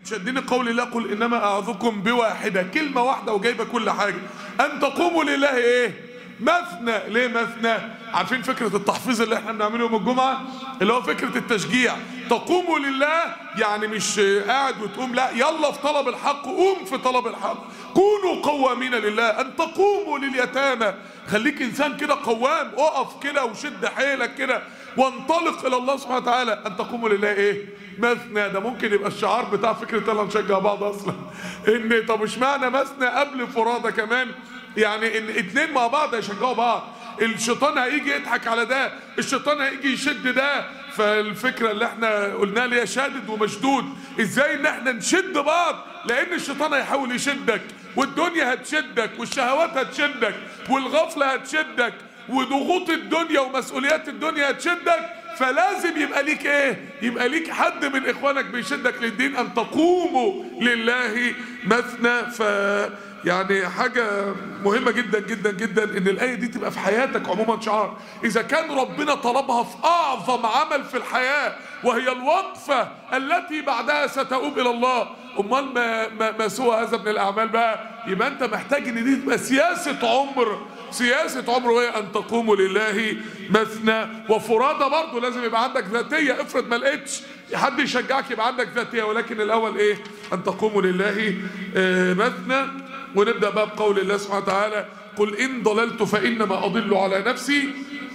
شدني قول الله قل انما اعظكم بواحده كلمه واحده وجايبه كل حاجه ان تقوموا لله ايه مثنى ليه مثنى عارفين فكره التحفيظ اللي احنا بنعمله يوم الجمعه اللي هو فكره التشجيع تقوموا لله يعني مش قاعد وتقوم لا يلا في طلب الحق قوم في طلب الحق كونوا قوامين لله ان تقوموا لليتامى خليك انسان كده قوام اقف كده وشد حيلك كده وانطلق الى الله سبحانه وتعالى ان تقوموا لله ايه مثنى ده ممكن يبقى الشعار بتاع فكره يلا نشجع بعض اصلا ان طب اشمعنى مثنى قبل فرادى كمان يعني ان اتنين مع بعض هيشجعوا بعض الشيطان هيجي يضحك على ده الشيطان هيجي يشد ده فالفكره اللي احنا قلناها اللي هي شادد ومشدود ازاي ان احنا نشد بعض لان الشيطان هيحاول يشدك والدنيا هتشدك والشهوات هتشدك والغفله هتشدك وضغوط الدنيا ومسؤوليات الدنيا هتشدك فلازم يبقى ليك ايه يبقى ليك حد من اخوانك بيشدك للدين ان تقوموا لله مثنى ف يعني حاجة مهمة جدا جدا جدا ان الآية دي تبقى في حياتك عموما شعار إذا كان ربنا طلبها في أعظم عمل في الحياة وهي الوقفة التي بعدها ستؤوب إلى الله أمال ما, ما, ما سوى هذا من الأعمال بقى يبقى أنت محتاج إن دي تبقى سياسة عمر سياسة عمر وهي أن تقوموا لله مثنى وفرادى برضه لازم يبقى عندك ذاتية افرض ما لقيتش حد يشجعك يبقى عندك ذاتية ولكن الأول إيه أن تقوموا لله آه مثنى ونبدأ بقى بقول الله سبحانه وتعالى قل إن ضللت فإنما أضل على نفسي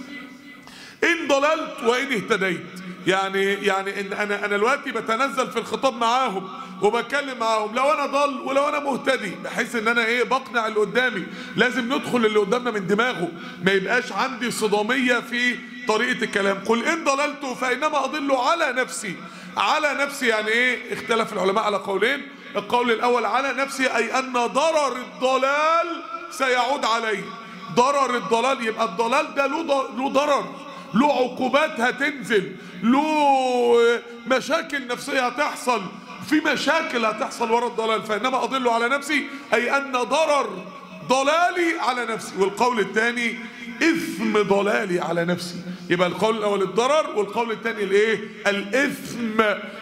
إن ضللت وإن اهتديت يعني يعني إن أنا أنا دلوقتي بتنزل في الخطاب معاهم وبتكلم معاهم لو أنا ضل ولو أنا مهتدي بحيث إن أنا إيه بقنع اللي قدامي لازم ندخل اللي قدامنا من دماغه ما يبقاش عندي صدامية في طريقة الكلام قل إن ضللت فإنما أضل على نفسي على نفسي يعني إيه اختلف العلماء على قولين القول الأول على نفسي أي أن ضرر الضلال سيعود علي ضرر الضلال يبقى الضلال ده له ضرر له عقوبات هتنزل له مشاكل نفسية هتحصل في مشاكل هتحصل ورا الضلال فإنما أضل على نفسي أي أن ضرر ضلالي على نفسي والقول الثاني إثم ضلالي على نفسي يبقى القول الأول الضرر والقول الثاني الإيه الإثم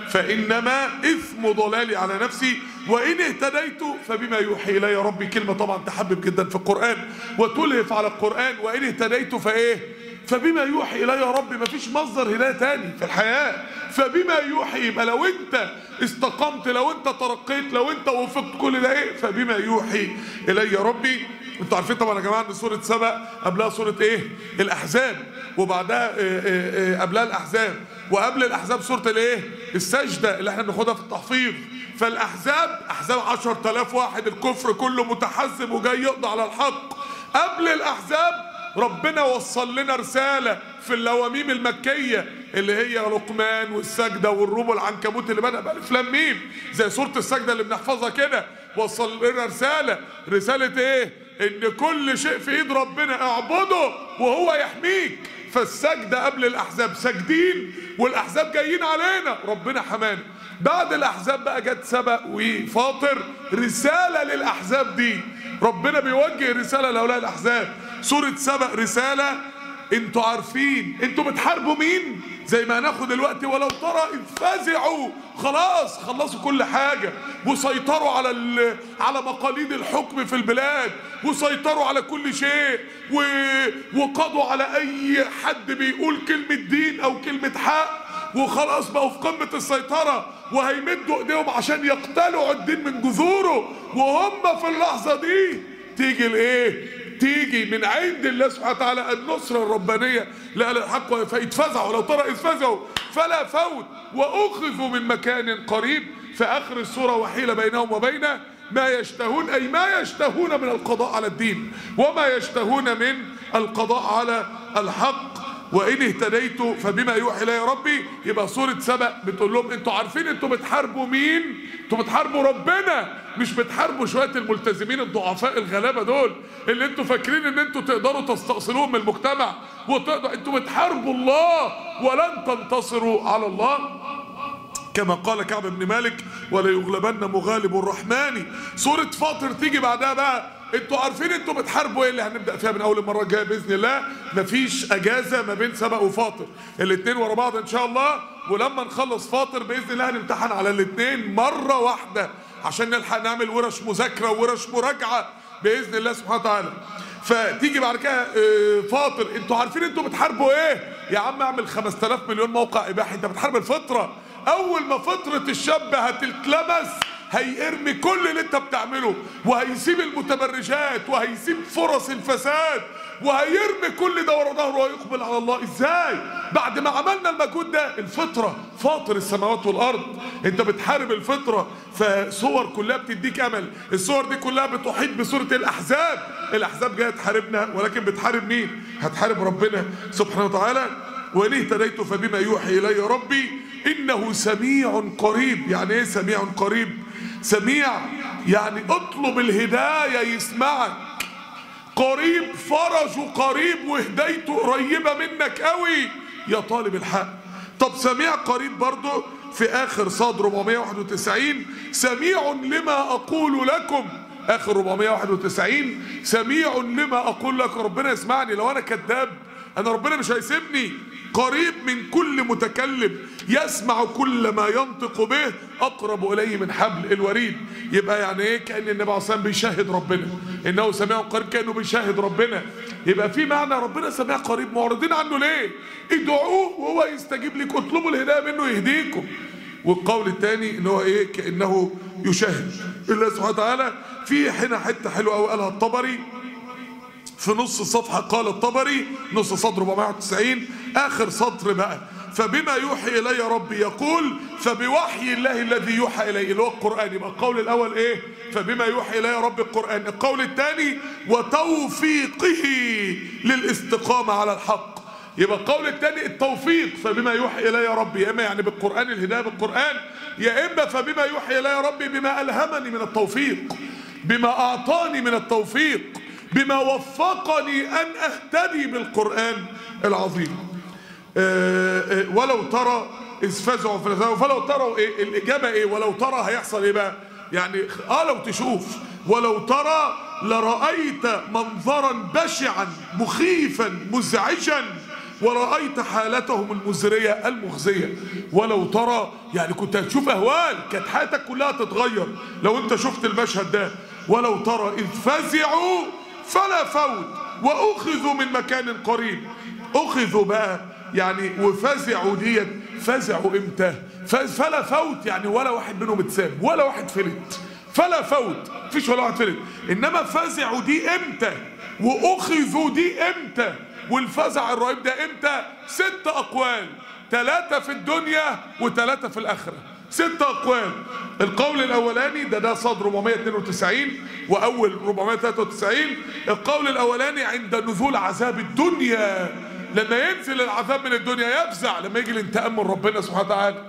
فإنما إثم ضلالي على نفسي وإن اهتديت فبما يوحي إلي ربي كلمة طبعا تحبب جدا في القرآن وتلهف على القرآن وإن اهتديت فإيه فبما يوحي إلي ربي مفيش مصدر هداية تاني في الحياة فبما يوحي يبقى لو انت استقمت لو انت ترقيت لو انت وفقت كل ده ايه فبما يوحي إلي ربي انتوا عارفين طبعا يا جماعه ان سوره سبأ قبلها سوره ايه الاحزاب وبعدها إيه إيه قبلها الاحزاب وقبل الاحزاب سوره الايه السجده اللي احنا بناخدها في التحفيظ فالاحزاب احزاب 10000 واحد الكفر كله متحزب وجاي يقضي على الحق قبل الاحزاب ربنا وصل لنا رسالة في اللواميم المكية اللي هي لقمان والسجدة والروم والعنكبوت اللي بدأ بألف لام ميم زي سورة السجدة اللي بنحفظها كده وصل لنا رسالة رسالة ايه ان كل شيء في ايد ربنا اعبده وهو يحميك فالسجدة قبل الاحزاب ساجدين والاحزاب جايين علينا ربنا حمانا بعد الاحزاب بقى جت سبق وفاطر رسالة للاحزاب دي ربنا بيوجه رسالة لهؤلاء الاحزاب سورة سبق رسالة انتوا عارفين انتوا بتحاربوا مين زي ما هناخد دلوقتي ولو ترى اذ فزعوا خلاص خلصوا كل حاجة وسيطروا على ال... على مقاليد الحكم في البلاد وسيطروا على كل شيء و... وقضوا على اي حد بيقول كلمة دين او كلمة حق وخلاص بقوا في قمة السيطرة وهيمدوا ايديهم عشان يقتلوا الدين من جذوره وهم في اللحظة دي تيجي الايه تيجي من عند الله سبحانه وتعالى النصرة الربانية لأهل الحق فيتفزعوا لو ترى إذ فزعوا فلا فوت وأخذوا من مكان قريب في آخر السورة وحيل بينهم وبين ما يشتهون أي ما يشتهون من القضاء على الدين وما يشتهون من القضاء على الحق وإن اهتديت فبما يوحي إلي ربي يبقى سورة سبأ بتقول لهم انتوا عارفين انتوا بتحاربوا مين؟ انتوا بتحاربوا ربنا مش بتحاربوا شوية الملتزمين الضعفاء الغلابة دول اللي انتوا فاكرين ان انتوا تقدروا تستأصلوهم من المجتمع وتقدروا انتوا بتحاربوا الله ولن تنتصروا على الله كما قال كعب بن مالك ولا يغلبن مغالب الرحمن سورة فاطر تيجي بعدها بقى انتوا عارفين انتوا بتحاربوا ايه اللي هنبدا فيها من اول المره الجايه باذن الله مفيش اجازه ما بين سبق وفاطر الاثنين ورا بعض ان شاء الله ولما نخلص فاطر باذن الله هنمتحن على الاثنين مره واحده عشان نلحق نعمل ورش مذاكره وورش مراجعه باذن الله سبحانه وتعالى فتيجي بعد كده آه، فاطر انتوا عارفين انتوا بتحاربوا ايه يا عم اعمل 5000 مليون موقع اباحي انت بتحارب الفطره اول ما فطره الشاب هتتلمس هيرمي كل اللي انت بتعمله وهيسيب المتبرجات وهيسيب فرص الفساد وهيرمي كل ده ورا ظهره ويقبل على الله ازاي بعد ما عملنا المجهود ده الفطره فاطر السماوات والارض انت بتحارب الفطره فصور كلها بتديك امل الصور دي كلها بتحيط بصوره الاحزاب الاحزاب جايه تحاربنا ولكن بتحارب مين هتحارب ربنا سبحانه وتعالى وان اهتديت فبما يوحي الي ربي انه سميع قريب يعني ايه سميع قريب سميع يعني اطلب الهدايه يسمعك قريب فرجه قريب وهدايته قريبة منك قوي يا طالب الحق طب سميع قريب برضه في آخر صاد 491 سميع لما أقول لكم آخر 491 سميع لما أقول لك ربنا يسمعني لو أنا كذاب أنا ربنا مش هيسيبني قريب من كل متكلم يسمع كل ما ينطق به اقرب اليه من حبل الوريد يبقى يعني ايه كان النبي عليه الصلاه والسلام بيشاهد ربنا انه سميع قريب كانه بيشاهد ربنا يبقى في معنى ربنا سميع قريب معرضين عنه ليه ادعوه وهو يستجيب لك اطلبوا الهدايه منه يهديكم والقول الثاني ان هو ايه كانه يشاهد الله سبحانه وتعالى في هنا حته حلوه قوي قالها الطبري في نص صفحة قال الطبري نص سطر 491 آخر سطر بقى فبما يوحي إلي ربي يقول فبوحي الله الذي يوحى إليه اللي هو القرآن يبقى القول الأول إيه فبما يوحي إلي ربي القرآن القول الثاني وتوفيقه للاستقامة على الحق يبقى القول الثاني التوفيق فبما يوحي إلي ربي يا إما يعني بالقرآن الهداية بالقرآن يا إما فبما يوحي إلي ربي بما ألهمني من التوفيق بما أعطاني من التوفيق بما وفقني أن أهتدي بالقرآن العظيم آه، آه، ولو ترى إذ فزعوا في الأذان فلو تروا إيه الإجابة إيه ولو ترى هيحصل إيه بقى يعني آه لو تشوف ولو ترى لرأيت منظرا بشعا مخيفا مزعجا ورأيت حالتهم المزرية المخزية ولو ترى يعني كنت هتشوف أهوال كانت حياتك كلها تتغير لو أنت شفت المشهد ده ولو ترى إذ فزعوا فلا فوت وأخذوا من مكان قريب أخذوا بقى يعني وفزعوا ديت فزعوا امتى ف- فلا فوت يعني ولا واحد منهم اتساب ولا واحد فلت فلا فوت مفيش ولا واحد فلت انما فزعوا دي امتى واخذوا دي امتى والفزع الرهيب ده امتى ست اقوال ثلاثة في الدنيا وثلاثة في الآخرة ست أقوال القول الأولاني ده ده صاد 492 وأول 493 القول الأولاني عند نزول عذاب الدنيا لما ينزل العذاب من الدنيا يفزع لما يجي الانتقام من ربنا سبحانه وتعالى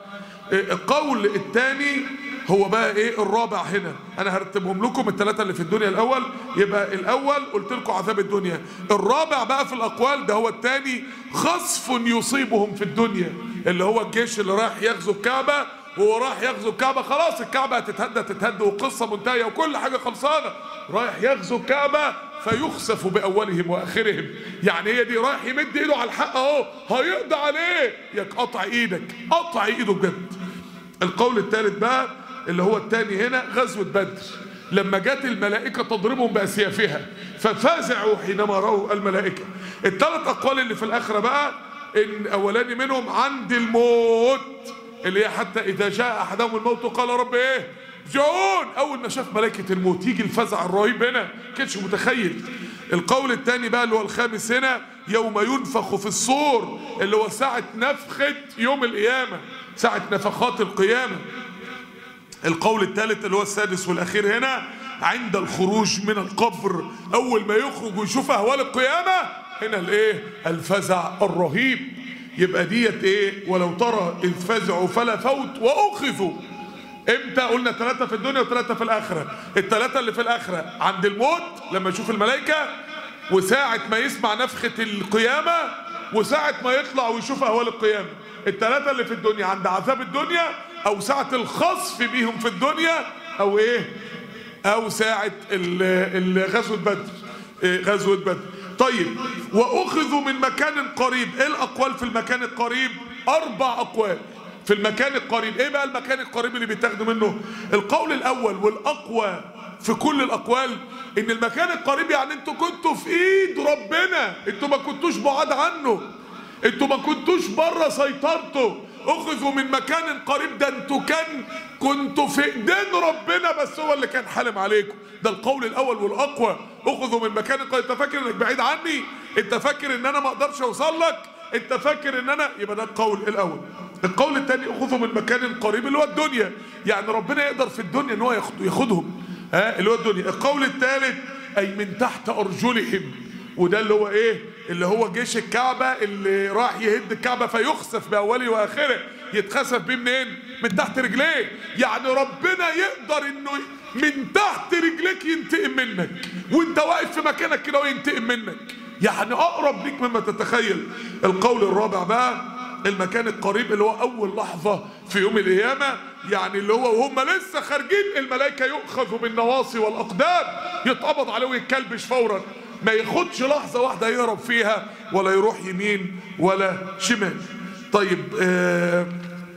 القول الثاني هو بقى ايه الرابع هنا انا هرتبهم لكم الثلاثه اللي في الدنيا الاول يبقى الاول قلت لكم عذاب الدنيا الرابع بقى في الاقوال ده هو الثاني خصف يصيبهم في الدنيا اللي هو الجيش اللي رايح يغزو الكعبه وهو رايح يغزو الكعبه خلاص الكعبه هتتهدى تتهد والقصه منتهيه وكل حاجه خلصانه رايح يغزو الكعبه فيخسف باولهم واخرهم يعني هي دي رايح يمد ايده على الحق اهو هيقضي عليه يا قطع ايدك قطع ايده بجد القول الثالث بقى اللي هو الثاني هنا غزوة بدر لما جت الملائكة تضربهم بأسيافها ففزعوا حينما رأوا الملائكة الثلاث أقوال اللي في الآخرة بقى إن أولاني منهم عند الموت اللي هي حتى إذا جاء أحدهم الموت قال رب إيه جعون أول ما شاف ملائكة الموت يجي الفزع الرهيب هنا كانش متخيل القول الثاني بقى اللي هو الخامس هنا يوم ينفخ في الصور اللي هو ساعة نفخة يوم القيامة ساعة نفخات القيامة القول الثالث اللي هو السادس والأخير هنا عند الخروج من القبر أول ما يخرج ويشوف أهوال القيامة هنا الإيه الفزع الرهيب يبقى ديت إيه ولو ترى إذ فزعوا فلا فوت وأخذوا امتى قلنا ثلاثة في الدنيا وثلاثة في الآخرة الثلاثة اللي في الآخرة عند الموت لما يشوف الملائكة وساعة ما يسمع نفخة القيامة وساعة ما يطلع ويشوف أهوال القيامة الثلاثة اللي في الدنيا عند عذاب الدنيا أو ساعة الخصف بيهم في الدنيا أو إيه أو ساعة ال- ال- غزوة بدر إيه، غزوة بدر طيب وأخذوا من مكان قريب إيه الأقوال في المكان القريب أربع أقوال في المكان القريب ايه بقى المكان القريب اللي بيتاخدوا منه القول الاول والاقوى في كل الاقوال ان المكان القريب يعني انتوا كنتوا في ايد ربنا انتوا ما كنتوش بعاد عنه انتوا ما كنتوش بره سيطرته اخذوا من مكان قريب ده انتوا كان كنتوا في ايدين ربنا بس هو اللي كان حالم عليكم ده القول الاول والاقوى اخذوا من مكان قريب انت فاكر انك بعيد عني انت فاكر ان انا ما اقدرش اوصل لك انت فاكر ان انا يبقى ده القول الاول القول الثاني اخذوا من مكان قريب اللي هو الدنيا يعني ربنا يقدر في الدنيا ان هو ياخد ياخدهم ها اللي هو الدنيا القول الثالث اي من تحت ارجلهم وده اللي هو ايه اللي هو جيش الكعبة اللي راح يهد الكعبة فيخسف بأوله وآخره يتخسف بيه منين من تحت رجليه يعني ربنا يقدر انه من تحت رجليك ينتقم منك وانت واقف في مكانك كده وينتقم منك يعني اقرب ليك مما تتخيل القول الرابع بقى المكان القريب اللي هو اول لحظة في يوم القيامة يعني اللي هو وهم لسه خارجين الملائكة يؤخذوا بالنواصي والاقدام يتقبض عليه ويتكلبش فورا ما ياخدش لحظة واحدة يهرب فيها ولا يروح يمين ولا شمال طيب آه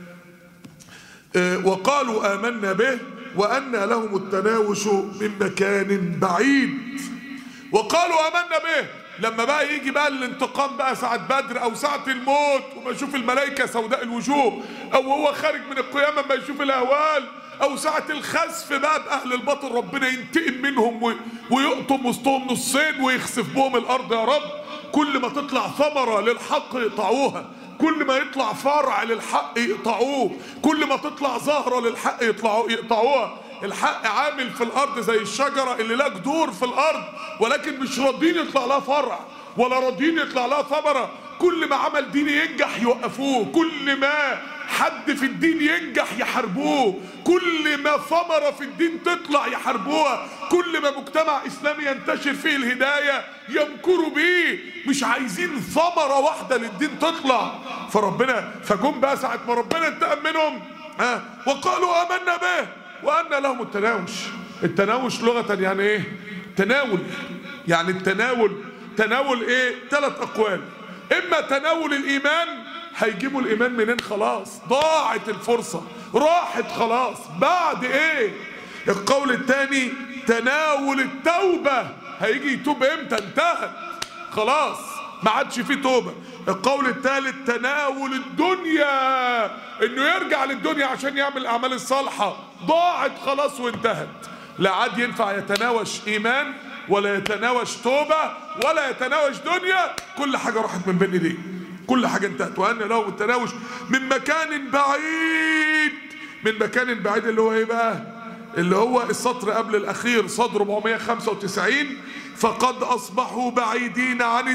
آه وقالوا آمنا به وأن لهم التناوش من مكان بعيد وقالوا آمنا به لما بقى يجي بقى الانتقام بقى ساعة بدر أو ساعة الموت وما يشوف الملائكة سوداء الوجوه أو هو خارج من القيامة ما يشوف الأهوال او ساعة الخسف بقى باهل الباطل ربنا ينتقم منهم ويقطم وسطهم نصين ويخسف بهم الارض يا رب كل ما تطلع ثمرة للحق يقطعوها كل ما يطلع فرع للحق يقطعوه كل ما تطلع زهرة للحق يطلعوا يقطعوها الحق عامل في الارض زي الشجرة اللي لها جذور في الارض ولكن مش راضيين يطلع لها فرع ولا راضيين يطلع لها ثمرة كل ما عمل ديني ينجح يوقفوه كل ما حد في الدين ينجح يحاربوه كل ما ثمرة في الدين تطلع يحاربوها كل ما مجتمع إسلامي ينتشر فيه الهداية يمكروا بيه مش عايزين ثمرة واحدة للدين تطلع فربنا فجم بقى ساعة ما ربنا انتقم منهم ها وقالوا آمنا به وأن لهم التناوش التناوش لغة يعني ايه تناول يعني التناول تناول ايه ثلاث أقوال إما تناول الإيمان هيجيبوا الايمان منين خلاص ضاعت الفرصة راحت خلاص بعد ايه القول الثاني تناول التوبة هيجي يتوب امتى انتهت خلاص ما عادش فيه توبة القول الثالث تناول الدنيا انه يرجع للدنيا عشان يعمل الاعمال الصالحة ضاعت خلاص وانتهت لا عاد ينفع يتناوش ايمان ولا يتناوش توبة ولا يتناوش دنيا كل حاجة راحت من بين ايديه كل حاجة انتهت وأن لهم التناوش من مكان بعيد من مكان بعيد اللي هو ايه بقى اللي هو السطر قبل الأخير صدر 495 فقد أصبحوا بعيدين عن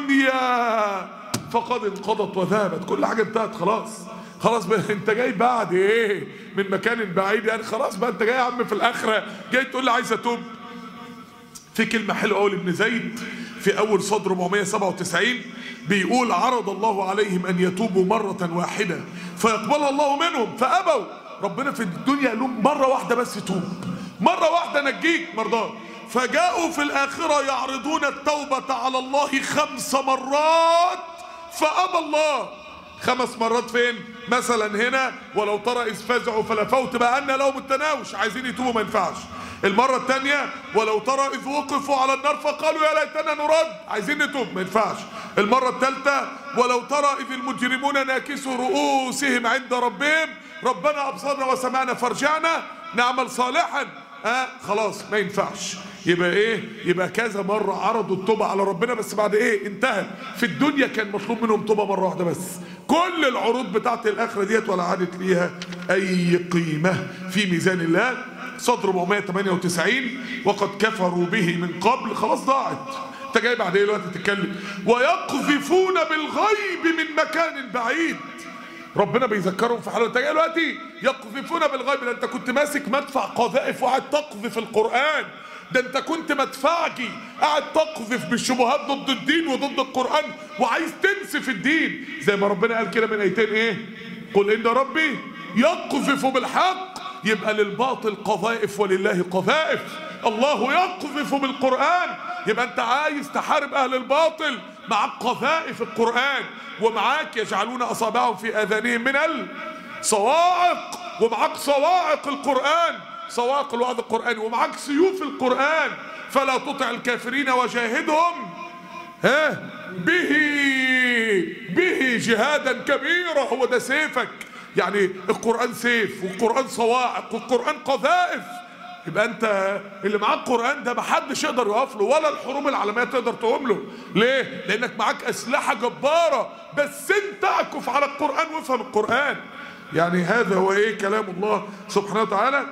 الدنيا فقد انقضت وذهبت كل حاجة انتهت خلاص خلاص بقى انت جاي بعد ايه من مكان بعيد يعني خلاص بقى انت جاي يا عم في الاخره جاي تقول لي عايز اتوب في كلمه حلوه قوي لابن زيد في اول صدر 497 بيقول عرض الله عليهم ان يتوبوا مرة واحدة فيقبلها الله منهم فابوا ربنا في الدنيا قال لهم مرة واحدة بس توب مرة واحدة نجيك مرضان فجاءوا في الآخرة يعرضون التوبة على الله خمس مرات فأبى الله خمس مرات فين مثلا هنا ولو ترى إذ فزعوا فلا فوت بقى أن لهم التناوش عايزين يتوبوا ما ينفعش المرة الثانية ولو ترى إذ وقفوا على النار فقالوا يا ليتنا نرد عايزين نتوب ما ينفعش المرة الثالثة ولو ترى إذ المجرمون ناكسوا رؤوسهم عند ربهم ربنا أبصرنا وسمعنا فارجعنا نعمل صالحا آه خلاص ما ينفعش يبقى ايه يبقى كذا مرة عرضوا التوبة على ربنا بس بعد ايه انتهى في الدنيا كان مطلوب منهم توبة مرة واحدة بس كل العروض بتاعت الاخرة ديت ولا عادت ليها اي قيمة في ميزان الله صدر 498 وقد كفروا به من قبل خلاص ضاعت انت جاي بعد ايه دلوقتي تتكلم ويقذفون بالغيب من مكان بعيد ربنا بيذكرهم في حاله انت جاي دلوقتي يقذفون بالغيب ده انت كنت ماسك مدفع قذائف وقاعد تقذف القران ده انت كنت مدفعجي قاعد تقذف بالشبهات ضد الدين وضد القران وعايز تنسف الدين زي ما ربنا قال كده من ايتين ايه قل ان ربي يقذف بالحق يبقى للباطل قذائف ولله قذائف الله يقذف بالقرآن يبقى انت عايز تحارب اهل الباطل معاك قذائف القرآن ومعاك يجعلون اصابعهم في اذانهم من ال صواعق ومعاك صواعق القرآن صواعق الوعظ القرآني ومعاك سيوف القرآن فلا تطع الكافرين وجاهدهم ها به به جهادا كبيرا هو ده سيفك يعني القرآن سيف والقرآن صواعق والقرآن قذائف يبقى انت اللي معاك قرآن ده محدش يقدر يقف له ولا الحروب العالمية تقدر تقوم له ليه؟ لانك معاك اسلحة جبارة بس انت اعكف على القرآن وافهم القرآن يعني هذا هو ايه كلام الله سبحانه وتعالى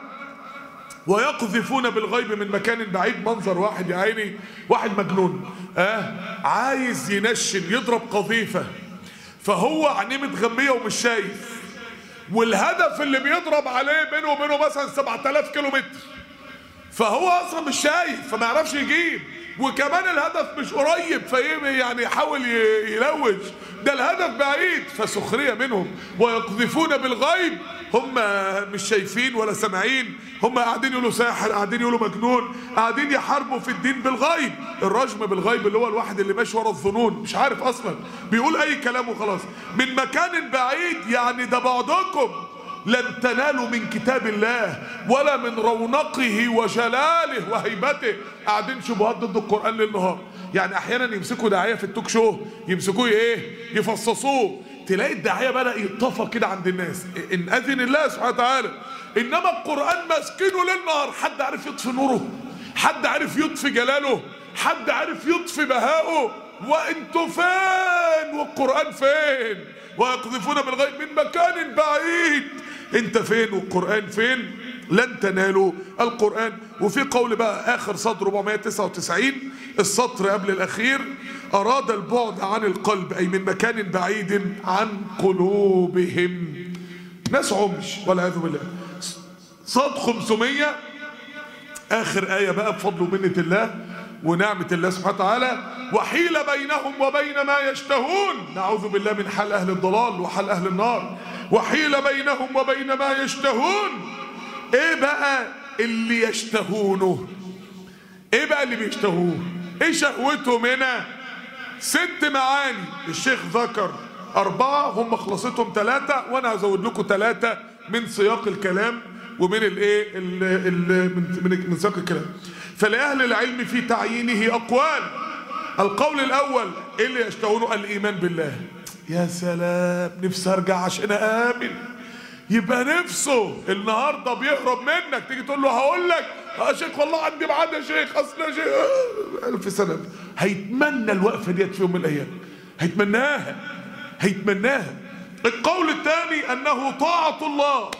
ويقذفون بالغيب من مكان بعيد منظر واحد يا عيني واحد مجنون اه عايز ينشن يضرب قذيفة فهو عينيه متغمية ومش شايف والهدف اللي بيضرب عليه بينه وبينه مثلا 7000 كيلو متر فهو اصلا مش شايف فما يعرفش يجيب وكمان الهدف مش قريب فايه يعني يحاول ي- يلوج ده الهدف بعيد فسخريه منهم ويقذفون بالغيب هم مش شايفين ولا سامعين هم قاعدين يقولوا ساحر قاعدين يقولوا مجنون قاعدين يحاربوا في الدين بالغيب الرجم بالغيب اللي هو الواحد اللي ماشي ورا الظنون مش عارف اصلا بيقول اي كلام وخلاص من مكان بعيد يعني ده بعدكم لن تنالوا من كتاب الله ولا من رونقه وجلاله وهيبته قاعدين شبهات ضد القرآن ليل نهار يعني احيانا يمسكوا داعية في التوك شو يمسكوه ايه يفصصوه تلاقي الداعية بدأ يتطفى كده عند الناس ان اذن الله سبحانه وتعالى انما القرآن ماسكينه ليل نهار حد عارف يطفي نوره حد عارف يطفي جلاله حد عارف يطفي بهائه وانتوا فين والقرآن فين ويقذفون بالغيب من مكان بعيد انت فين والقرآن فين لن تنالوا القرآن وفي قول بقى آخر سطر 499 السطر قبل الأخير أراد البعد عن القلب أي من مكان بعيد عن قلوبهم ناس عمش والعياذ بالله صاد 500 آخر آية بقى بفضل ومنة الله ونعمة الله سبحانه وتعالى وحيل بينهم وبين ما يشتهون نعوذ بالله من حال أهل الضلال وحال أهل النار وحيل بينهم وبين ما يشتهون ايه بقى اللي يشتهونه ايه بقى اللي بيشتهوه ايه شهوتهم هنا ست معاني الشيخ ذكر أربعة هم خلصتهم ثلاثة وأنا هزود لكم ثلاثة من سياق الكلام ومن الايه ال- ال- من من من سياق الكلام فلأهل العلم في تعيينه أقوال القول الأول إيه اللي يشتهونه الإيمان بالله يا سلام نفسي أرجع عشان آمن يبقى نفسه النهارده بيهرب منك تيجي تقول له هقول لك يا شيخ والله عندي ميعاد يا شيخ اصل يا شيخ آه، الف سنه هيتمنى الوقفه ديت في يوم من الايام هيتمناها هيتمناها القول الثاني انه طاعه الله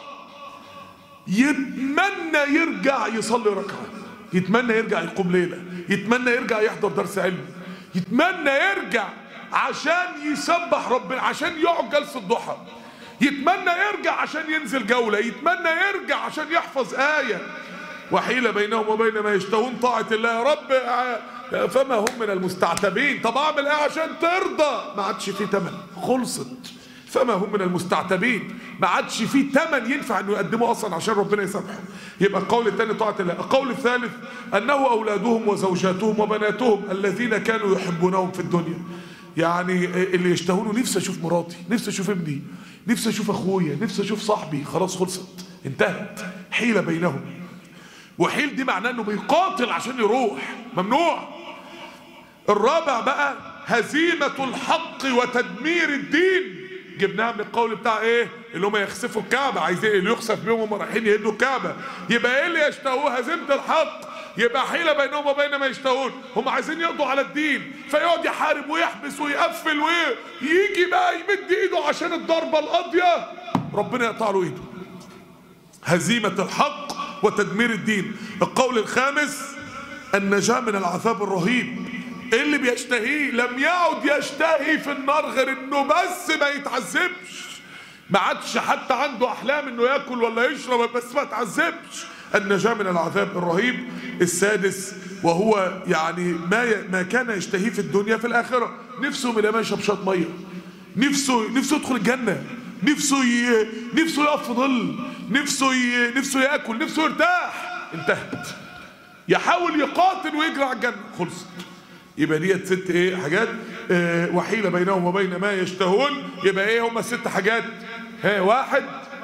يتمنى يرجع يصلي ركعه يتمنى يرجع يقوم ليله يتمنى يرجع يحضر درس علم يتمنى يرجع عشان يسبح ربنا عشان يقعد جلسه ضحى يتمنى يرجع عشان ينزل جوله يتمنى يرجع عشان يحفظ ايه وحيل بينهم وبين ما يشتهون طاعه الله يا رب آه، فما هم من المستعتبين طب اعمل ايه عشان ترضى ما عادش في تمن خلصت فما هم من المستعتبين ما عادش فيه ثمن ينفع انه يقدمه اصلا عشان ربنا يسامحه يبقى القول الثاني طاعه الله القول الثالث انه اولادهم وزوجاتهم وبناتهم الذين كانوا يحبونهم في الدنيا يعني اللي يشتهونه نفسي اشوف مراتي نفسي اشوف ابني نفسي اشوف اخويا نفسي اشوف صاحبي خلاص خلصت انتهت حيله بينهم وحيل دي معناه انه بيقاتل عشان يروح ممنوع الرابع بقى هزيمة الحق وتدمير الدين جبناها من القول بتاع ايه اللي هم يخسفوا الكعبة عايزين اللي يخسف بيهم هم رايحين يهدوا الكعبة يبقى ايه اللي يشتهوه هزيمة الحق يبقى حيلة بينهم وبين ما يشتهون هم عايزين يقضوا على الدين فيقعد يحارب ويحبس ويقفل ويجي بقى يمد ايده عشان الضربة القاضية ربنا يقطع له ايده هزيمة الحق وتدمير الدين القول الخامس النجاة من العذاب الرهيب إيه اللي بيشتهيه لم يعد يشتهي في النار غير انه بس ما يتعذبش ما عادش حتى عنده احلام انه ياكل ولا يشرب بس ما يتعذبش النجاة من العذاب الرهيب السادس وهو يعني ما ي... ما كان يشتهيه في الدنيا في الاخره نفسه من ما يشرب شويه ميه نفسه نفسه يدخل الجنه نفسه ي... نفسه يقف في ظل نفسه ي... نفسه ياكل نفسه يرتاح انتهت يحاول يقاتل ويجري على الجنه خلصت يبقى ديت ست ايه حاجات اه وحيله بينهم وبين ما يشتهون يبقى ايه هم ست حاجات ها واحد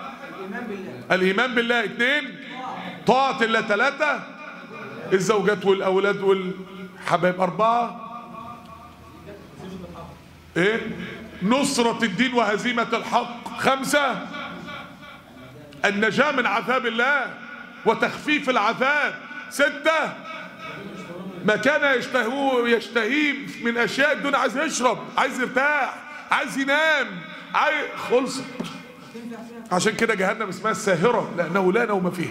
الايمان بالله اثنين طاعة الله ثلاثة الزوجات والاولاد والحبايب اربعة ايه نصرة الدين وهزيمة الحق خمسة النجاة من عذاب الله وتخفيف العذاب ستة ما كان يشتهوه يشتهيه من اشياء الدنيا عايز يشرب عايز يرتاح عايز ينام عايز خلص عشان كده جهنم اسمها الساهرة لأنه لا نوم فيها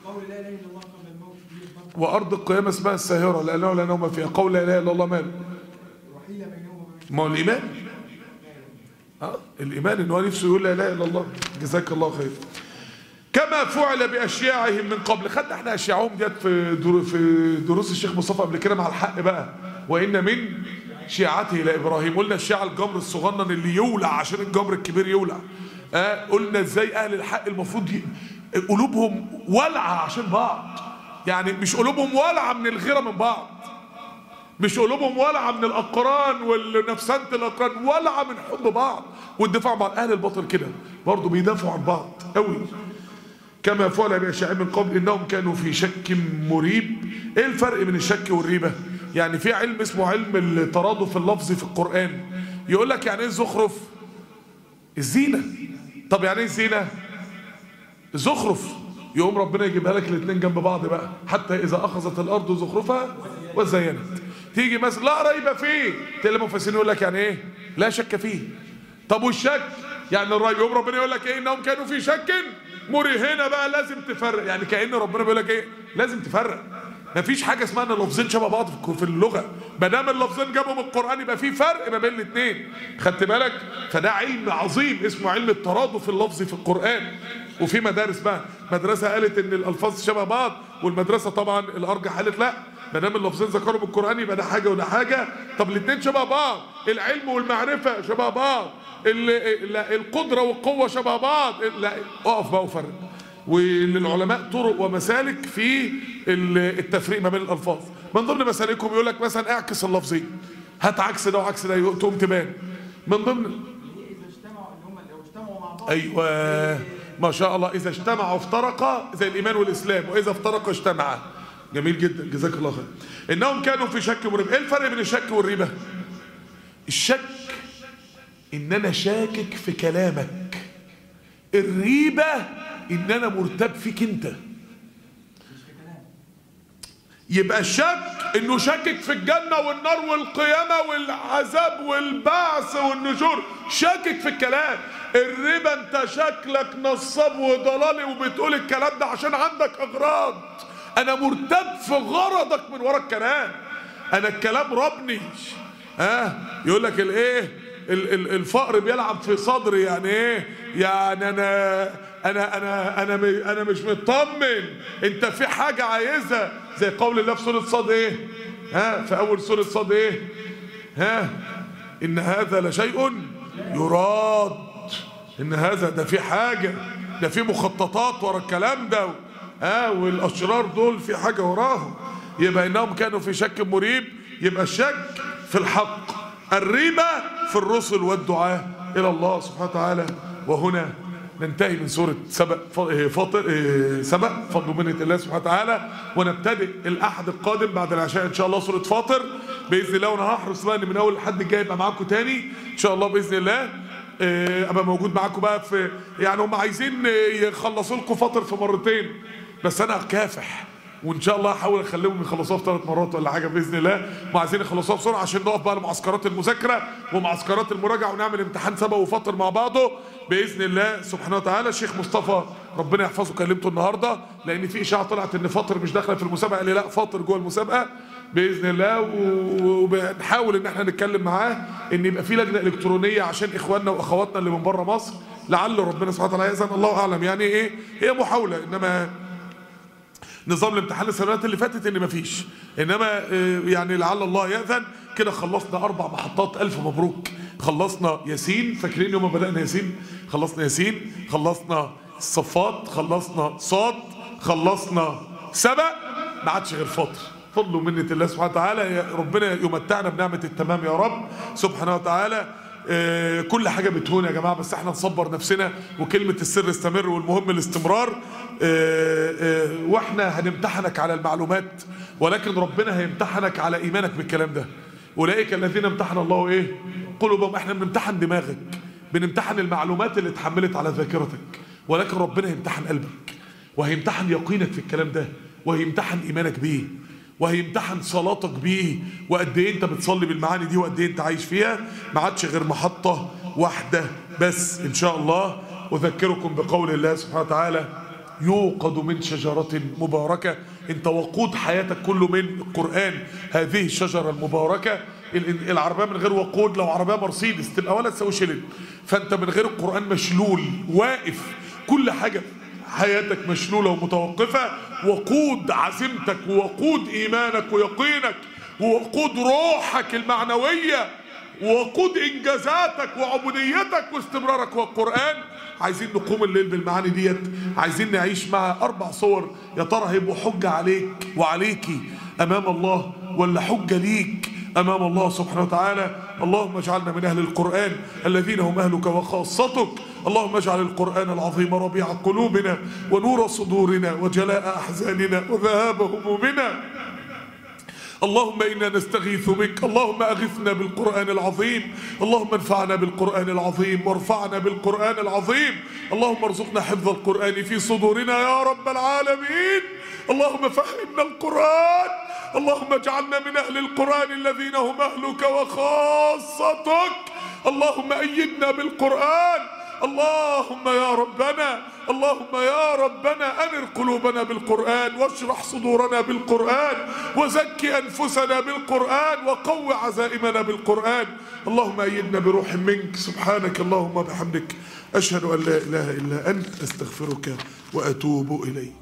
وأرض القيامة اسمها الساهرة لأنه لا نوم فيها قول لا إله إلا الله مال ما هو الإيمان آه الإيمان إن هو نفسه يقول لا إله إلا الله جزاك الله خير كما فعل بأشياعهم من قبل خدنا احنا أشياعهم ديت في درو في دروس الشيخ مصطفى قبل كده مع الحق بقى وإن من شيعته إلى إبراهيم قلنا الشيعة الجمر الصغنن اللي يولع عشان الجمر الكبير يولع آه قلنا ازاي أهل الحق المفروض ي... قلوبهم ولعة عشان بعض يعني مش قلوبهم ولعة من الغيرة من بعض مش قلوبهم ولعة من الأقران والنفسانة الأقران ولعة من حب بعض والدفاع مع أهل الباطل كده برضه بيدافعوا عن بعض قوي كما فعل بأشياء من قبل إنهم كانوا في شك مريب إيه الفرق بين الشك والريبة يعني في علم اسمه علم الترادف اللفظي في القرآن يقول لك يعني ايه الزخرف الزينة طب يعني ايه الزينة الزخرف يقوم ربنا يجيبها لك الاثنين جنب بعض بقى حتى إذا أخذت الأرض زخرفها وزينت تيجي مثلا لا ريب فيه تلاقي المفسرين يقول لك يعني ايه لا شك فيه طب والشك يعني الريب يقوم ربنا يقول لك ايه انهم كانوا في شك مري هنا بقى لازم تفرق يعني كأن ربنا بيقول لك ايه لازم تفرق مفيش حاجه اسمها ان اللفظين شبه بعض في اللغه ما دام اللفظين جابوا من القران يبقى في فرق ما بين الاثنين خدت بالك فده علم عظيم اسمه علم الترادف اللفظي في القران وفي مدارس بقى مدرسه قالت ان الالفاظ شبه بعض والمدرسه طبعا الارجح قالت لا ما دام اللفظين ذكروا من القران يبقى ده حاجه وده حاجه طب الاثنين شبه بعض العلم والمعرفه شبه بعض القدره والقوه شبه بعض لا اقف بقى وفرق وللعلماء طرق ومسالك في التفريق ما بين الالفاظ من ضمن مسالكهم يقول لك مثلا اعكس اللفظين هات عكس ده وعكس ده تقوم تبان من ضمن ايوه ما شاء الله اذا اجتمعوا افترقا زي الايمان والاسلام واذا افترقا اجتمعا جميل جدا جزاك الله خير انهم كانوا في شك مريب ايه الفرق بين الشك والريبه الشك ان انا شاكك في كلامك الريبه ان انا مرتب فيك انت يبقى الشك انه شاكك في الجنه والنار والقيامه والعذاب والبعث والنشور شاكك في الكلام الربا انت شكلك نصاب وضلالي وبتقول الكلام ده عشان عندك اغراض انا مرتب في غرضك من ورا الكلام انا الكلام ربني ها آه يقول لك الايه الفقر بيلعب في صدري يعني ايه يعني انا انا انا انا انا مش مطمن انت في حاجه عايزها زي قول الله في سوره صاد ايه ها في اول سوره صاد ايه ها ان هذا لشيء يراد ان هذا ده في حاجه ده في مخططات ورا الكلام ده ها والاشرار دول في حاجه وراهم يبقى انهم كانوا في شك مريب يبقى الشك في الحق الريبه في الرسل والدعاء الى الله سبحانه وتعالى وهنا ننتهي من سورة سبأ فاطر سبأ فضل منة الله سبحانه وتعالى ونبتدئ الأحد القادم بعد العشاء إن شاء الله سورة فاطر بإذن الله وأنا هحرص بقى إن من أول الحد الجاي يبقى معاكم تاني إن شاء الله بإذن الله أبقى موجود معاكم بقى في يعني هم عايزين يخلصوا لكم فاطر في مرتين بس أنا كافح وان شاء الله هحاول اخليهم يخلصوها في ثلاث مرات ولا حاجه باذن الله وعايزين يخلصوها بسرعه عشان نقف بقى لمعسكرات المذاكره ومعسكرات المراجعه ونعمل امتحان سبق وفطر مع بعضه باذن الله سبحانه وتعالى الشيخ مصطفى ربنا يحفظه كلمته النهارده لان في اشاعه طلعت ان فاطر مش داخله في المسابقه قال لي لا فاطر جوه المسابقه باذن الله وبنحاول ان احنا نتكلم معاه ان يبقى في لجنه الكترونيه عشان اخواننا واخواتنا اللي من بره مصر لعل ربنا سبحانه وتعالى يأذن الله اعلم يعني ايه هي محاوله انما نظام الامتحان السنوات اللي فاتت ان مفيش انما يعني لعل الله ياذن كده خلصنا اربع محطات الف مبروك خلصنا ياسين فاكرين يوم ما بدانا ياسين خلصنا ياسين خلصنا الصفات خلصنا صاد خلصنا سبق ما عادش غير فطر فضل ومنة الله سبحانه وتعالى يا ربنا يمتعنا بنعمة التمام يا رب سبحانه وتعالى آه، كل حاجة بتهون يا جماعة بس احنا نصبر نفسنا وكلمة السر استمر والمهم الاستمرار آه، آه، واحنا هنمتحنك على المعلومات ولكن ربنا هيمتحنك على ايمانك بالكلام ده اولئك الذين امتحن الله ايه قلوبهم احنا بنمتحن دماغك بنمتحن المعلومات اللي اتحملت على ذاكرتك ولكن ربنا هيمتحن قلبك وهيمتحن يقينك في الكلام ده وهيمتحن ايمانك بيه وهيمتحن صلاتك بيه وقد ايه انت بتصلي بالمعاني دي وقد ايه انت عايش فيها ما عادش غير محطه واحده بس ان شاء الله اذكركم بقول الله سبحانه وتعالى يوقد من شجرة مباركة انت وقود حياتك كله من القرآن هذه الشجرة المباركة ال- العربية من غير وقود لو عربية مرسيدس تبقى ولا تساوي شيلين فانت من غير القرآن مشلول واقف كل حاجة حياتك مشلولة ومتوقفة وقود عزيمتك ووقود إيمانك ويقينك ووقود روحك المعنوية وقود إنجازاتك وعبوديتك واستمرارك والقرآن عايزين نقوم الليل بالمعاني ديت عايزين نعيش مع أربع صور يا ترى هيبقوا حجة عليك وعليكي أمام الله ولا حجة ليك أمام الله سبحانه وتعالى اللهم اجعلنا من أهل القرآن الذين هم أهلك وخاصتك اللهم اجعل القرآن العظيم ربيع قلوبنا ونور صدورنا وجلاء أحزاننا وذهاب همومنا اللهم إنا نستغيث بك اللهم أغثنا بالقرآن العظيم اللهم انفعنا بالقرآن العظيم وارفعنا بالقرآن العظيم اللهم ارزقنا حفظ القرآن في صدورنا يا رب العالمين اللهم فهمنا القرآن اللهم اجعلنا من أهل القرآن الذين هم أهلك وخاصتك اللهم أيدنا بالقرآن اللهم يا ربنا اللهم يا ربنا أنر قلوبنا بالقرآن واشرح صدورنا بالقرآن وزكي أنفسنا بالقرآن وقو عزائمنا بالقرآن اللهم أيدنا بروح منك سبحانك اللهم بحمدك أشهد أن لا إله إلا أنت أستغفرك وأتوب إليك